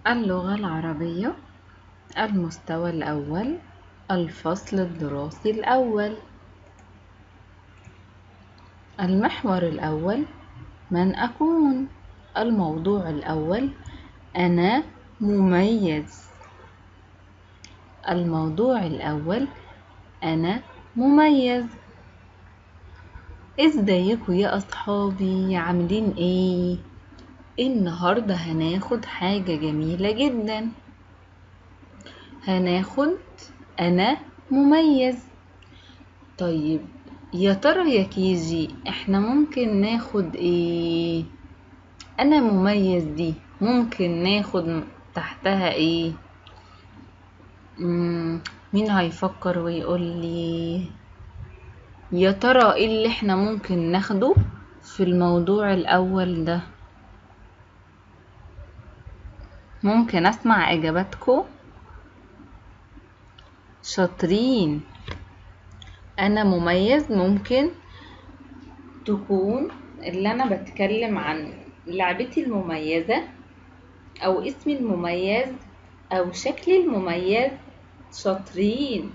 اللغة العربية المستوى الأول الفصل الدراسي الأول المحور الأول من أكون الموضوع الأول أنا مميز الموضوع الأول أنا مميز ازيكم يا أصحابي عاملين ايه النهاردة هناخد حاجة جميلة جدا هناخد أنا مميز طيب يا ترى يا كيجي احنا ممكن ناخد ايه أنا مميز دي ممكن ناخد تحتها ايه مم. مين هيفكر ويقول لي يا ترى ايه اللي احنا ممكن ناخده في الموضوع الأول ده ممكن اسمع اجاباتكم شاطرين انا مميز ممكن تكون اللي انا بتكلم عن لعبتي المميزة او اسمي المميز او شكلي المميز شاطرين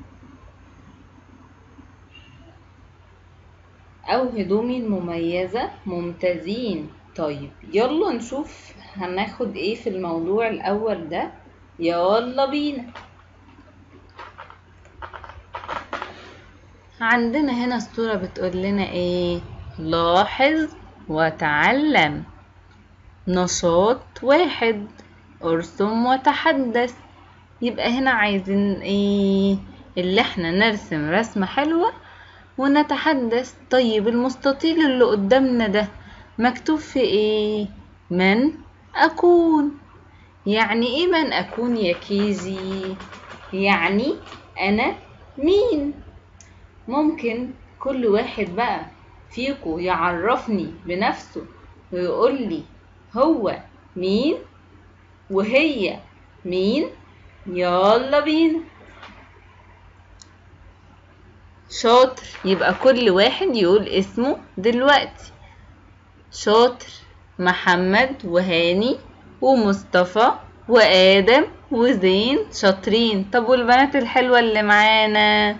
او هدومي المميزة ممتازين طيب يلا نشوف هناخد ايه في الموضوع الاول ده يلا بينا عندنا هنا الصورة بتقول لنا ايه لاحظ وتعلم نشاط واحد ارسم وتحدث يبقى هنا عايزين ايه اللي احنا نرسم رسمة حلوة ونتحدث طيب المستطيل اللي قدامنا ده مكتوب في ايه من أكون يعني إيه من أكون يا كيجي يعني أنا مين ممكن كل واحد بقى فيكو يعرفني بنفسه ويقول لي هو مين وهي مين يلا بينا شاطر يبقى كل واحد يقول اسمه دلوقتي شاطر محمد وهاني ومصطفى وآدم وزين شاطرين طب والبنات الحلوة اللي معانا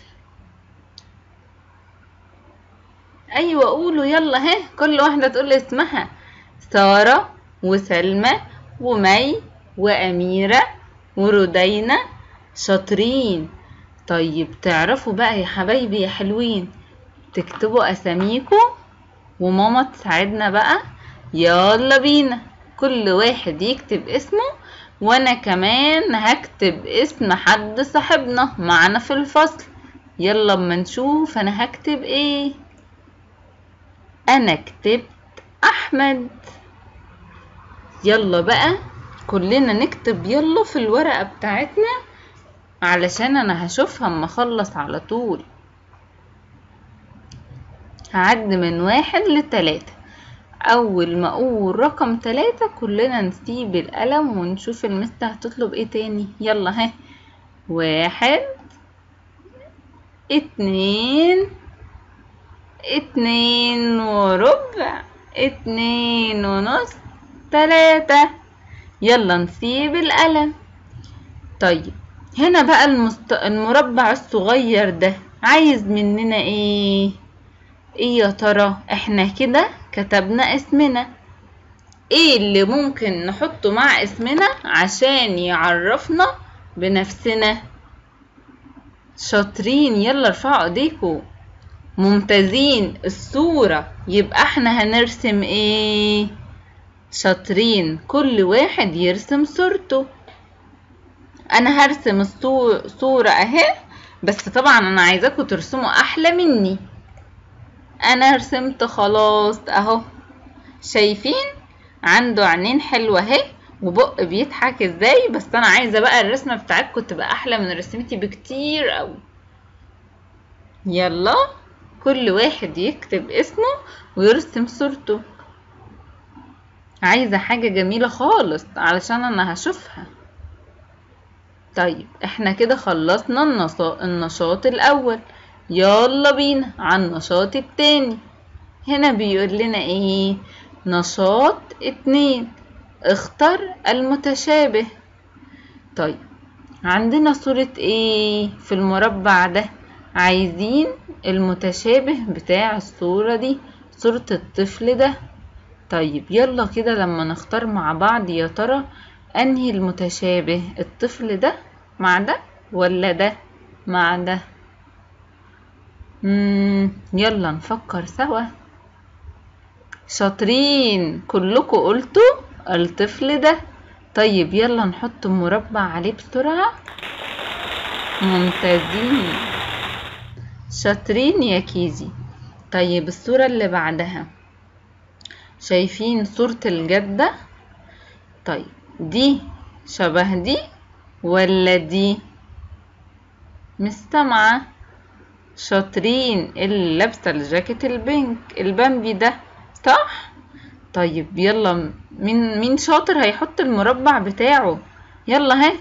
أيوة قولوا يلا ها كل واحدة تقول اسمها سارة وسلمى ومي وأميرة وردينة شاطرين طيب تعرفوا بقى يا حبايبي يا حلوين تكتبوا أساميكم وماما تساعدنا بقى يلا بينا كل واحد يكتب اسمه وانا كمان هكتب اسم حد صاحبنا معنا في الفصل يلا اما نشوف انا هكتب ايه انا كتبت احمد يلا بقى كلنا نكتب يلا في الورقة بتاعتنا علشان انا هشوفها اما اخلص على طول هعد من واحد لتلاتة أول ما أقول رقم تلاتة كلنا نسيب القلم ونشوف المستر هتطلب ايه تاني يلا ها واحد اتنين اتنين وربع اتنين ونص تلاتة يلا نسيب القلم طيب هنا بقى المست... المربع الصغير ده عايز مننا ايه ايه يا ترى احنا كده كتبنا اسمنا ايه اللي ممكن نحطه مع اسمنا عشان يعرفنا بنفسنا شاطرين يلا ارفعوا ايديكم ممتازين الصورة يبقى احنا هنرسم ايه شاطرين كل واحد يرسم صورته انا هرسم الصورة اهي بس طبعا انا عايزاكم ترسموا احلى مني انا رسمت خلاص اهو شايفين عنده عينين حلوة اهي وبق بيضحك ازاي بس انا عايزة بقى الرسمة بتاعتكم تبقى احلى من رسمتي بكتير اوي يلا كل واحد يكتب اسمه ويرسم صورته عايزة حاجة جميلة خالص علشان انا هشوفها طيب احنا كده خلصنا النشاط الاول يلا بينا على النشاط التاني هنا بيقول لنا ايه نشاط اتنين اختر المتشابه طيب عندنا صورة ايه في المربع ده عايزين المتشابه بتاع الصورة دي صورة الطفل ده طيب يلا كده لما نختار مع بعض يا ترى انهي المتشابه الطفل ده مع ده ولا ده مع ده مم يلا نفكر سوا شاطرين كلكم قلتوا الطفل ده طيب يلا نحط مربع عليه بسرعة ممتازين شاطرين يا كيزي طيب الصورة اللي بعدها شايفين صورة الجدة طيب دي شبه دي ولا دي مستمعة شاطرين اللي لابسة الجاكيت البينك البامبي ده صح طيب يلا مين مين شاطر هيحط المربع بتاعه يلا ها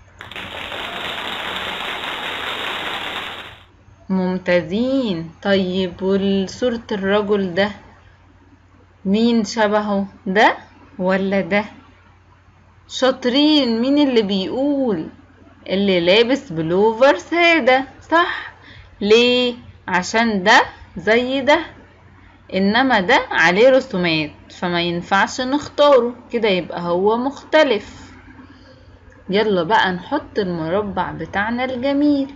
ممتازين طيب وصورة الرجل ده مين شبهه ده ولا ده شاطرين مين اللي بيقول اللي لابس بلوفر سادة صح ليه عشان ده زي ده انما ده عليه رسومات فما ينفعش نختاره كده يبقى هو مختلف يلا بقى نحط المربع بتاعنا الجميل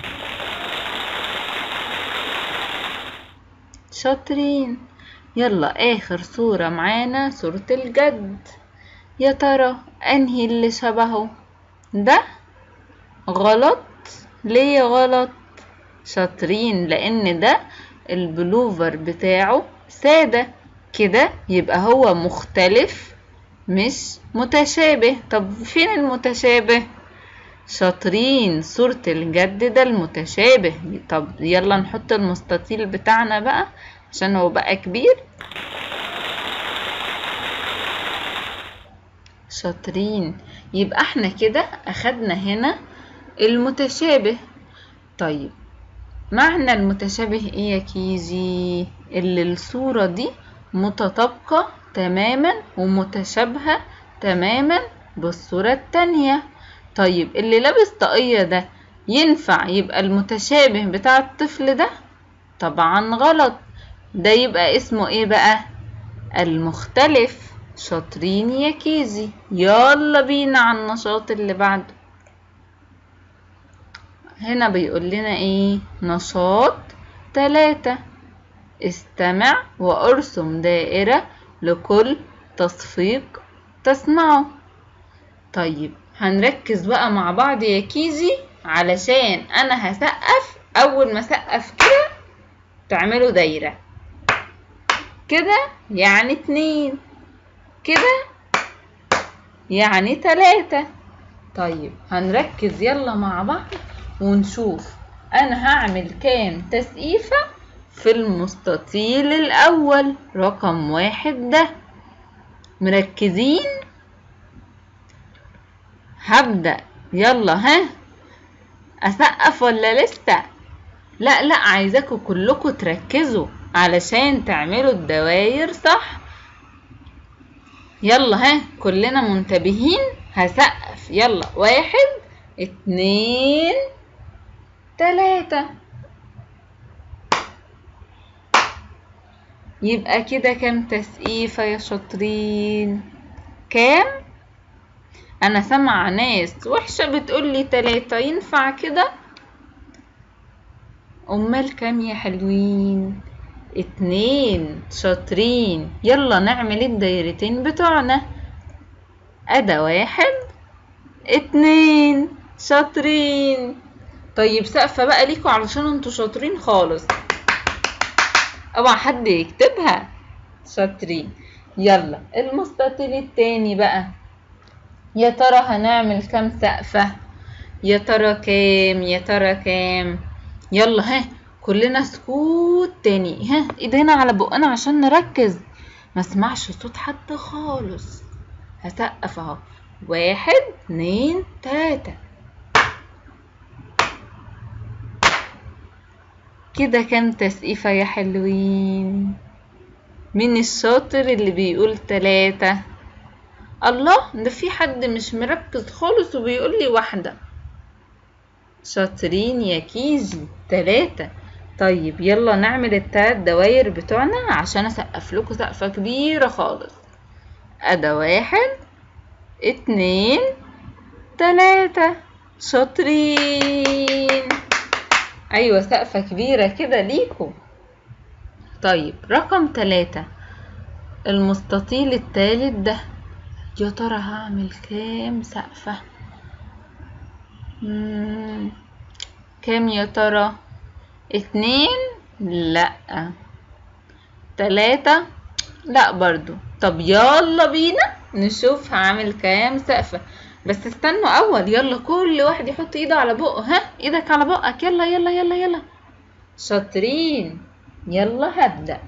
شاطرين يلا اخر صورة معانا صورة الجد يا ترى انهي اللي شبهه ده غلط ليه غلط شاطرين لان ده البلوفر بتاعه سادة كده يبقى هو مختلف مش متشابه طب فين المتشابه شاطرين صورة الجد ده المتشابه طب يلا نحط المستطيل بتاعنا بقى عشان هو بقى كبير شاطرين يبقى احنا كده اخدنا هنا المتشابه طيب معنى المتشابه ايه يا كيجي اللي الصورة دي متطابقة تماما ومتشابهة تماما بالصورة التانية طيب اللي لابس طاقية ده ينفع يبقى المتشابه بتاع الطفل ده طبعا غلط ده يبقى اسمه ايه بقى المختلف شاطرين يا كيزي يلا بينا على النشاط اللي بعده هنا بيقول لنا ايه نشاط تلاتة استمع وارسم دائرة لكل تصفيق تسمعه طيب هنركز بقى مع بعض يا كيجي علشان انا هسقف اول ما اسقف كده تعملوا دايرة كده يعني اتنين كده يعني تلاتة طيب هنركز يلا مع بعض ونشوف انا هعمل كام تسقيفة في المستطيل الاول رقم واحد ده مركزين هبدأ يلا ها اسقف ولا لسه لا لا عايزاكم كلكم تركزوا علشان تعملوا الدواير صح يلا ها كلنا منتبهين هسقف يلا واحد اتنين تلاتة يبقى كده كام تسقيفة يا شاطرين كام انا سامعة ناس وحشة بتقولي تلاتة ينفع كده امال كام يا حلوين اتنين شاطرين يلا نعمل الدايرتين بتوعنا ادا واحد اتنين شاطرين طيب سقفة بقى ليكوا علشان انتوا شاطرين خالص اوعى حد يكتبها شاطرين يلا المستطيل التاني بقى يا ترى هنعمل كام سقفة يا ترى كام يا ترى كام يلا ها كلنا سكوت تاني ها ايدينا على بقنا عشان نركز ما اسمعش صوت حد خالص هسقف اهو واحد اتنين تلاتة كده كام تسقيفة يا حلوين مين الشاطر اللي بيقول تلاتة الله ده في حد مش مركز خالص وبيقول لي واحدة شاطرين يا كيجي تلاتة طيب يلا نعمل التلات دواير بتوعنا عشان اسقف لكم سقفة كبيرة خالص ادا واحد اتنين تلاتة شاطرين ايوه سقفة كبيرة كده ليكم طيب رقم تلاتة المستطيل التالت ده يا ترى هعمل كام سقفة مم، كام يا ترى اتنين لا تلاتة لا برضو طب يلا بينا نشوف هعمل كام سقفة بس استنوا اول يلا كل واحد يحط ايده على بقه ها ايدك على بقك يلا يلا يلا يلا شاطرين يلا هبدأ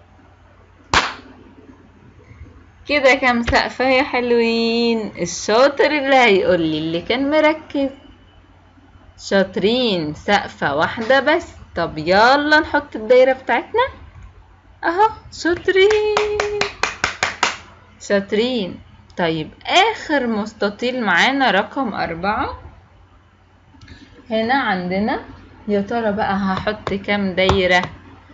كده كام سقفة يا حلوين الشاطر اللي هيقول لي اللي كان مركز شاطرين سقفة واحدة بس طب يلا نحط الدايرة بتاعتنا اهو شاطرين شاطرين طيب اخر مستطيل معانا رقم اربعة هنا عندنا يا ترى بقى هحط كام دايرة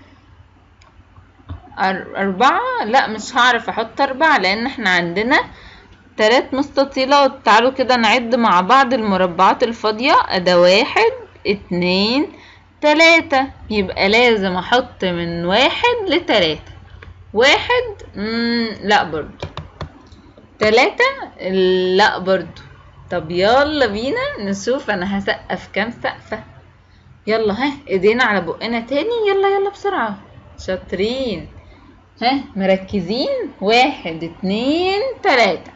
أر- أربعة لا مش هعرف أحط أربعة لأن احنا عندنا تلات مستطيلات تعالوا كده نعد مع بعض المربعات الفاضية أدا واحد اتنين تلاتة يبقى لازم أحط من واحد لتلاتة واحد مم لا برضو تلاتة لا برضو طب يلا بينا نشوف أنا هسقف كام سقفة يلا ها ايدينا على بقنا تاني يلا يلا بسرعة شاطرين ها مركزين واحد اتنين تلاتة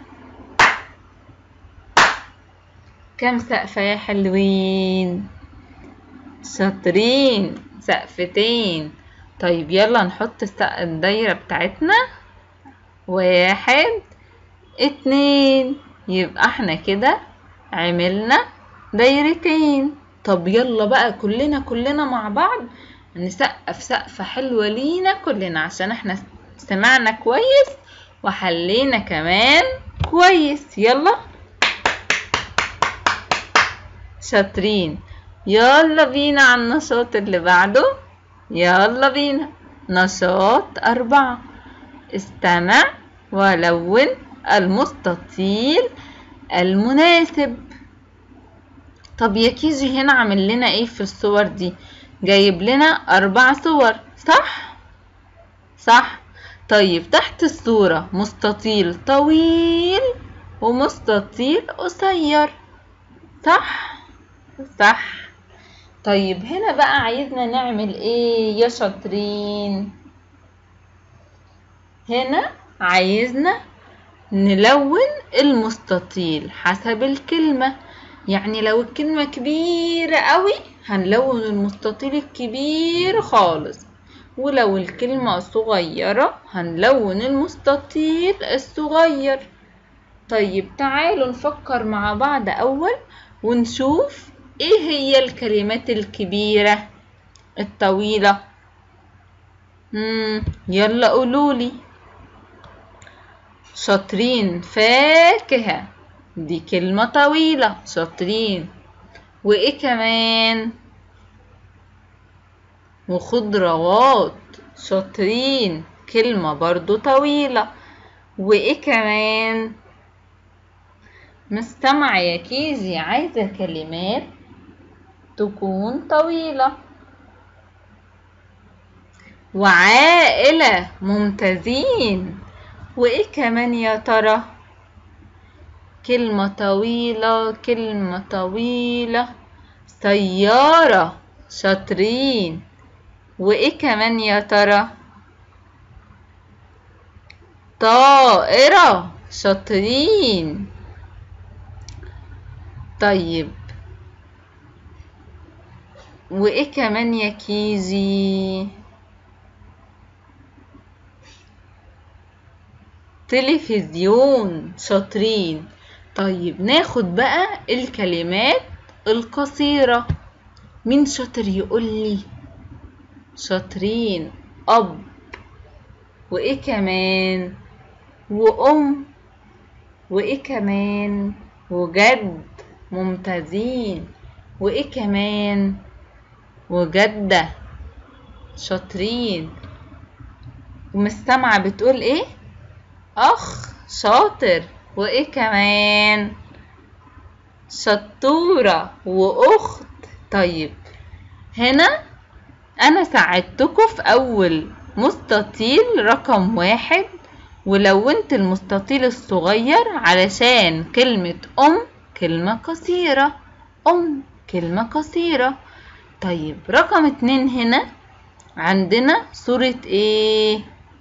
كام سقفة يا حلوين شاطرين سقفتين طيب يلا نحط السق- الدايرة بتاعتنا واحد اتنين يبقى احنا كده عملنا دايرتين طب يلا بقى كلنا كلنا مع بعض نسقف سقفة حلوة لينا كلنا عشان احنا سمعنا كويس وحلينا كمان كويس يلا شاطرين يلا بينا على النشاط اللي بعده يلا بينا نشاط أربعة استمع ولون المستطيل المناسب طب يا كيجي هنا عامل لنا ايه في الصور دي جايب لنا أربع صور صح صح طيب تحت الصورة مستطيل طويل ومستطيل قصير صح صح طيب هنا بقى عايزنا نعمل ايه يا شاطرين هنا عايزنا نلون المستطيل حسب الكلمة يعني لو الكلمة كبيرة قوي هنلون المستطيل الكبير خالص ولو الكلمة صغيرة هنلون المستطيل الصغير طيب تعالوا نفكر مع بعض أول ونشوف ايه هي الكلمات الكبيرة الطويلة مم. يلا قولولي شاطرين فاكهة دي كلمة طويلة شاطرين وايه كمان وخضروات شاطرين كلمة برضو طويلة وايه كمان مستمع يا كيجي عايزة كلمات تكون طويلة وعائلة ممتازين وايه كمان يا ترى كلمة طويلة كلمة طويلة سيارة شاطرين وايه كمان يا ترى طائرة شاطرين طيب وايه كمان يا كيجي تلفزيون شاطرين طيب ناخد بقى الكلمات القصيرة مين شاطر يقول لي شاطرين أب وإيه كمان وأم وايه كمان وجد ممتازين وايه كمان وجدة شاطرين ومش سامعة بتقول ايه اخ شاطر وايه كمان شطورة واخت طيب هنا انا ساعدتكم في اول مستطيل رقم واحد ولونت المستطيل الصغير علشان كلمة ام كلمة قصيرة ام كلمة قصيرة طيب رقم اتنين هنا عندنا صورة ايه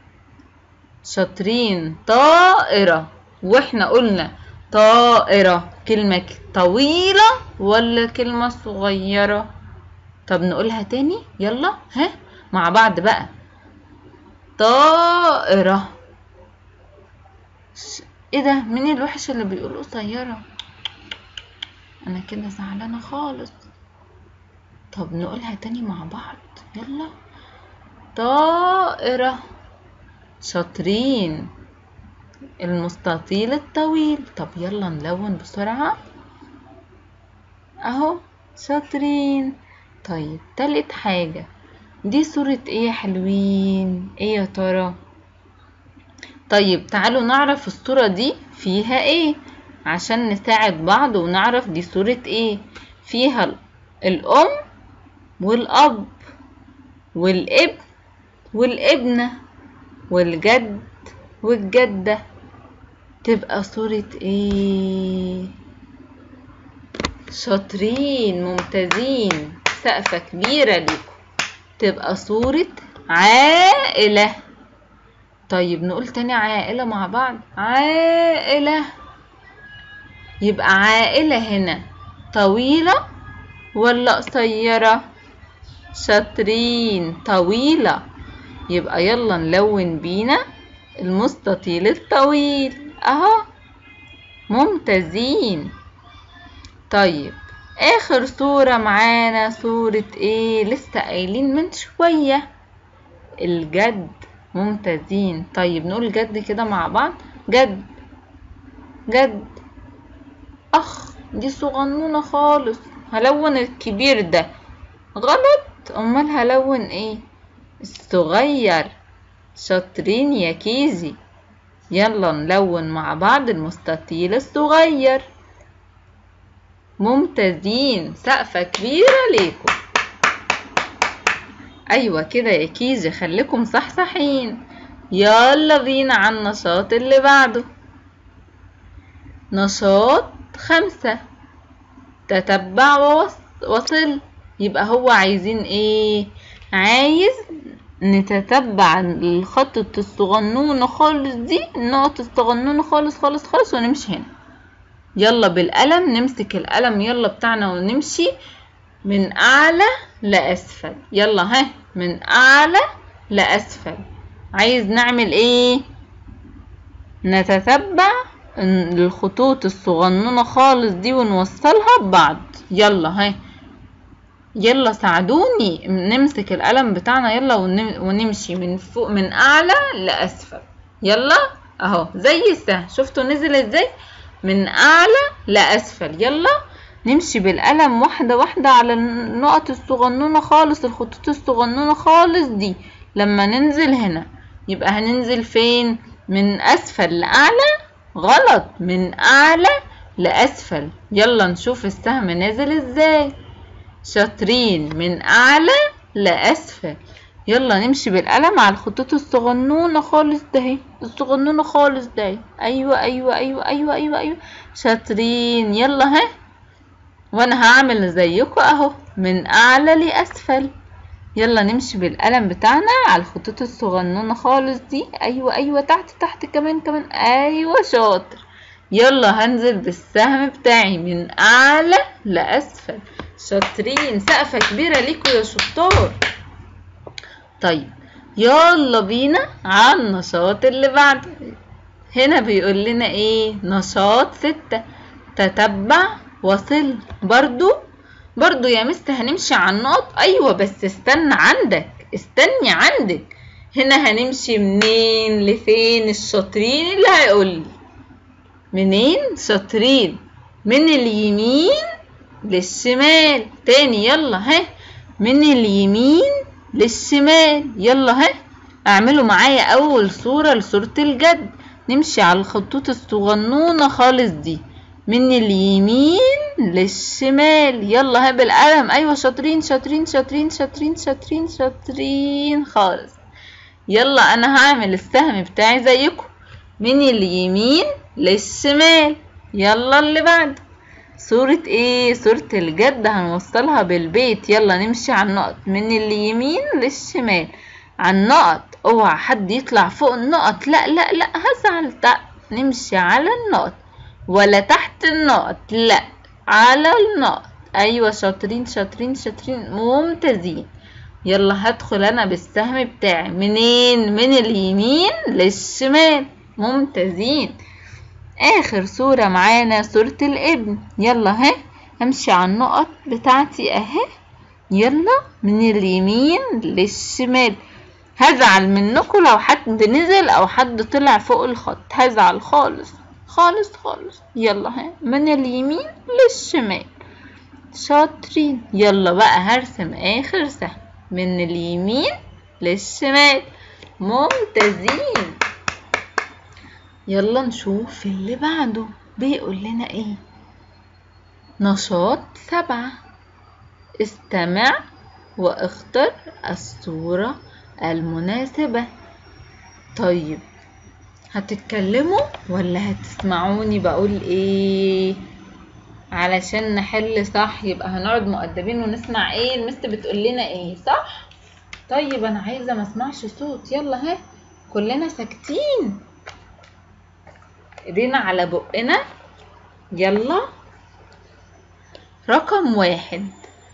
شاطرين طائرة واحنا قلنا طائرة كلمة طويلة ولا كلمة صغيرة طب نقولها تاني يلا ها مع بعض بقى طائرة ايه ده مين الوحش اللي بيقول قصيرة انا كده زعلانة خالص طب نقولها تاني مع بعض يلا طائرة شاطرين المستطيل الطويل طب يلا نلون بسرعة اهو شاطرين طيب تالت حاجة دي صورة ايه يا حلوين ايه يا ترى طيب تعالوا نعرف الصورة دي فيها ايه عشان نساعد بعض ونعرف دي صورة ايه فيها الام والاب والابن والابنة والجد والجدة تبقى صورة ايه شاطرين ممتازين سقفة كبيرة ليكم تبقى صورة عائلة طيب نقول تاني عائلة مع بعض عائلة يبقى عائلة هنا طويلة ولا قصيرة شاطرين طويلة يبقى يلا نلون بينا المستطيل الطويل اهو ممتازين طيب اخر صورة معانا صورة ايه لسه قايلين من شوية الجد ممتازين طيب نقول جد كده مع بعض جد جد اخ دي صغنونة خالص هلون الكبير ده غلط امال هلون ايه الصغير شاطرين يا كيزي يلا نلون مع بعض المستطيل الصغير ممتازين سقفة كبيرة ليكم أيوة كده يا كيجي خليكم صحصحين يلا بينا على النشاط اللي بعده نشاط خمسة تتبع ووصل يبقى هو عايزين ايه عايز نتتبع الخطة الصغنونة خالص دي النقط الصغنونة خالص خالص خالص ونمشي هنا يلا بالقلم نمسك القلم يلا بتاعنا ونمشي من أعلى لأسفل يلا ها من أعلى لأسفل عايز نعمل ايه نتتبع الخطوط الصغنونة خالص دي ونوصلها ببعض يلا ها يلا ساعدوني نمسك القلم بتاعنا يلا ونمشي من فوق من اعلى لاسفل يلا اهو زي السهم شفتوا نزل ازاي من اعلى لاسفل يلا نمشي بالقلم واحدة واحدة على النقط الصغنونة خالص الخطوط الصغنونة خالص دي لما ننزل هنا يبقى هننزل فين من اسفل لاعلى غلط من اعلى لاسفل يلا نشوف السهم نازل ازاي شاطرين من اعلى لاسفل يلا نمشي بالقلم على الخطوط الصغنونه خالص ده اهي الصغنونه خالص ده ايوه ايوه ايوه ايوه ايوه ايوه شاطرين يلا ها وانا هعمل زيكم اهو من اعلى لاسفل يلا نمشي بالقلم بتاعنا على الخطوط الصغنونه خالص دي ايوه ايوه تحت تحت كمان كمان ايوه شاطر يلا هنزل بالسهم بتاعي من اعلى لاسفل شاطرين سقفة كبيرة ليكوا يا شطار طيب يلا بينا على النشاط اللي بعده هنا بيقول لنا ايه نشاط ستة تتبع وصل برضو برضو يا مست هنمشي على النقط ايوه بس استنى عندك استني عندك هنا هنمشي منين لفين الشاطرين اللي هيقولي منين شاطرين من اليمين للشمال تاني يلا ها من اليمين للشمال يلا ها اعملوا معايا اول صورة لصورة الجد نمشي على الخطوط الصغنونة خالص دي من اليمين للشمال يلا ها بالقلم ايوه شاطرين شاطرين شاطرين شاطرين شاطرين شاطرين خالص يلا انا هعمل السهم بتاعي زيكم من اليمين للشمال يلا اللي بعده صورة ايه صورة الجد هنوصلها بالبيت يلا نمشي على النقط من اليمين للشمال على النقط اوعى حد يطلع فوق النقط لا لا لا هزعل نمشي على النقط ولا تحت النقط لا على النقط ايوه شاطرين شاطرين شاطرين ممتازين يلا هدخل انا بالسهم بتاعي منين من اليمين للشمال ممتازين اخر صورة معانا صورة الابن يلا ها امشي على النقط بتاعتي اهي يلا من اليمين للشمال هزعل منكم لو حد نزل او حد طلع فوق الخط هزعل خالص خالص خالص يلا ها من اليمين للشمال شاطرين يلا بقى هرسم اخر سهم من اليمين للشمال ممتازين يلا نشوف اللي بعده بيقول لنا ايه نشاط سبعة استمع واختر الصورة المناسبة طيب هتتكلموا ولا هتسمعوني بقول ايه علشان نحل صح يبقى هنقعد مؤدبين ونسمع ايه المس بتقول لنا ايه صح طيب انا عايزه ما اسمعش صوت يلا ها كلنا ساكتين ايدينا على بقنا يلا رقم واحد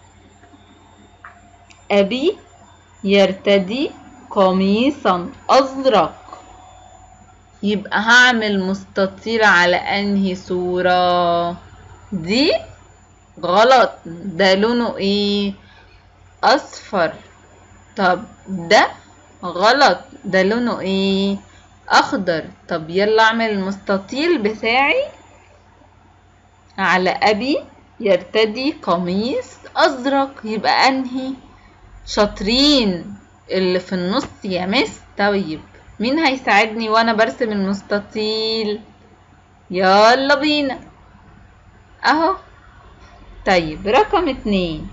أبي يرتدي قميصا أزرق يبقى هعمل مستطيل على أنهي صورة دي غلط ده لونه ايه أصفر طب ده غلط ده لونه ايه اخضر طب يلا اعمل المستطيل بتاعي على ابي يرتدي قميص ازرق يبقى انهي شاطرين اللي في النص يا مس طيب مين هيساعدني وانا برسم المستطيل يلا بينا اهو طيب رقم اتنين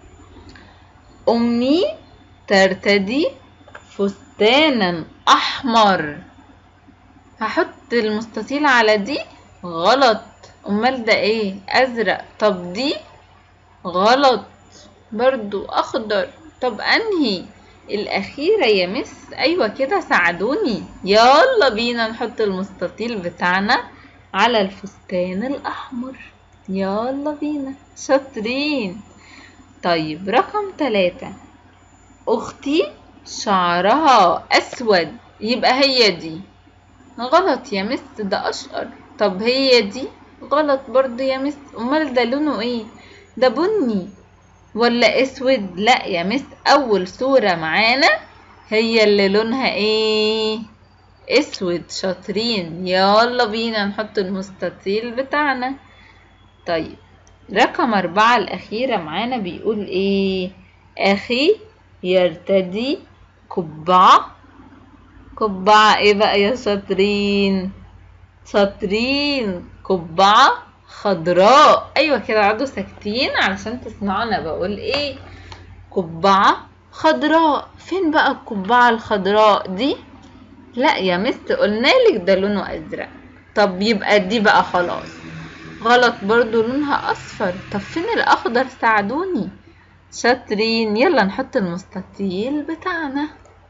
امي ترتدي فستانا احمر هحط المستطيل على دي غلط امال ده ايه ازرق طب دي غلط برضو اخضر طب انهي الاخيرة يا مس ايوه كده ساعدوني يلا بينا نحط المستطيل بتاعنا على الفستان الاحمر يلا بينا شاطرين طيب رقم ثلاثة اختي شعرها اسود يبقى هي دي غلط يا مس ده اشقر طب هي دي غلط برضو يا مس امال ده لونه ايه ده بني ولا اسود لا يا مس اول صورة معانا هي اللي لونها ايه اسود شاطرين يلا بينا نحط المستطيل بتاعنا طيب رقم أربعة الأخيرة معانا بيقول إيه أخي يرتدي قبعة قبعة إيه بقى يا شاطرين شاطرين قبعة خضراء أيوة كده اقعدوا ساكتين علشان تسمعوا أنا بقول إيه قبعة خضراء فين بقى القبعة الخضراء دي لا يا مس قلنالك ده لونه أزرق طب يبقى دي بقى خلاص غلط برضو لونها أصفر طب فين الأخضر ساعدوني شاطرين يلا نحط المستطيل بتاعنا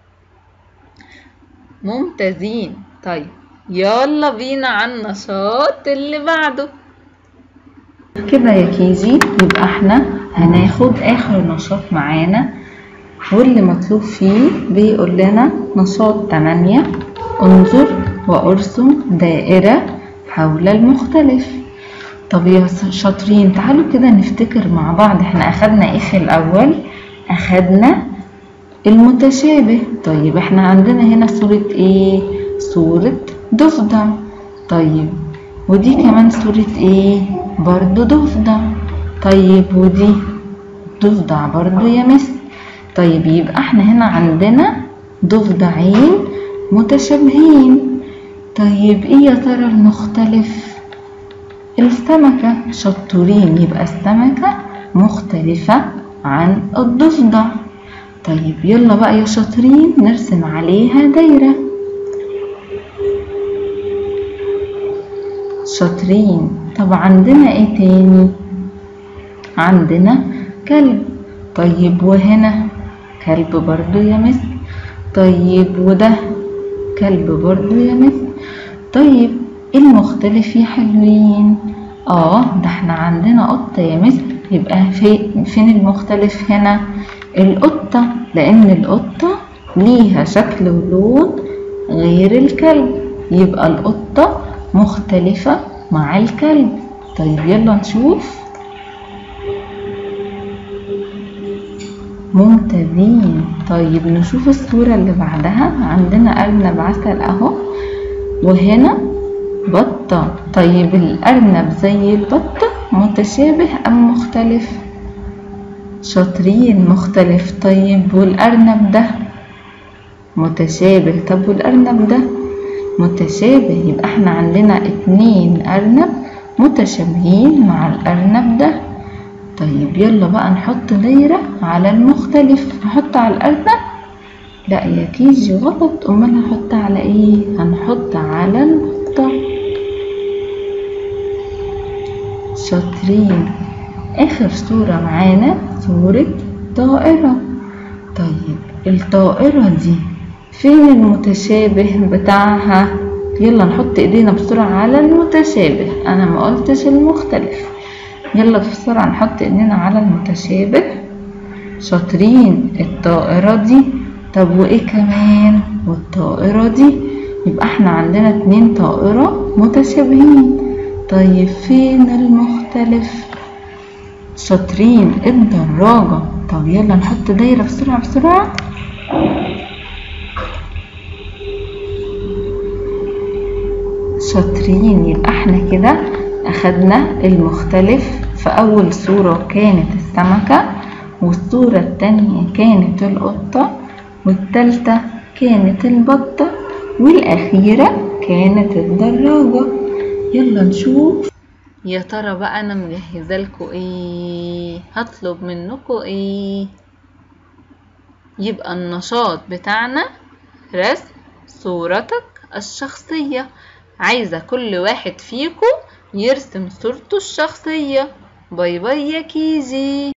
ممتازين طيب يلا بينا على النشاط اللي بعده كده يا كيجي يبقى احنا هناخد اخر نشاط معانا واللي مطلوب فيه بيقول لنا نشاط 8 انظر وارسم دائرة حول المختلف طب يا شاطرين تعالوا كده نفتكر مع بعض احنا اخدنا ايه في الاول اخدنا المتشابه طيب احنا عندنا هنا صورة ايه صورة ضفدع طيب ودي كمان صورة ايه برضو ضفدع طيب ودي ضفدع برضو يا مس طيب يبقى احنا هنا عندنا ضفدعين متشابهين طيب ايه يا ترى المختلف السمكة شطورين يبقى السمكة مختلفة عن الضفدع طيب يلا بقى يا شاطرين نرسم عليها دايرة شاطرين طب عندنا ايه تاني عندنا كلب طيب وهنا كلب برضو يا مس طيب وده كلب برضو يا مس طيب ايه المختلف يا حلوين اه ده احنا عندنا قطة يا مس يبقى في فين المختلف هنا القطة لان القطة ليها شكل ولون غير الكلب يبقى القطة مختلفة مع الكلب طيب يلا نشوف ممتازين طيب نشوف الصورة اللي بعدها عندنا أرنب عسل أهو وهنا بطة طيب الأرنب زي البطة متشابه أم مختلف شاطرين مختلف طيب والأرنب ده متشابه طب والأرنب ده متشابه يبقى احنا عندنا اتنين أرنب متشابهين مع الأرنب ده طيب يلا بقى نحط دايرة على المختلف نحط على الأرنب لا يا كيجي غلط أمال هنحط على ايه هنحط على البطة شاطرين آخر صورة معانا صورة طائرة طيب الطائرة دي فين المتشابه بتاعها يلا نحط ايدينا بسرعة على المتشابه انا ما قلتش المختلف يلا بسرعة نحط ايدينا على المتشابه شاطرين الطائرة دي طب وايه كمان والطائرة دي يبقى احنا عندنا اتنين طائرة متشابهين طيب فين المختلف شاطرين الدراجة طب يلا نحط دايرة بسرعة بسرعة شاطرين يبقى احنا كده اخدنا المختلف في اول صورة كانت السمكة والصورة التانية كانت القطة والتالتة كانت البطة والاخيرة كانت الدراجة يلا نشوف يا ترى بقى انا مجهزه لكم ايه هطلب منكم ايه يبقى النشاط بتاعنا رسم صورتك الشخصيه عايزه كل واحد فيكم يرسم صورته الشخصيه باي باي يا كيجي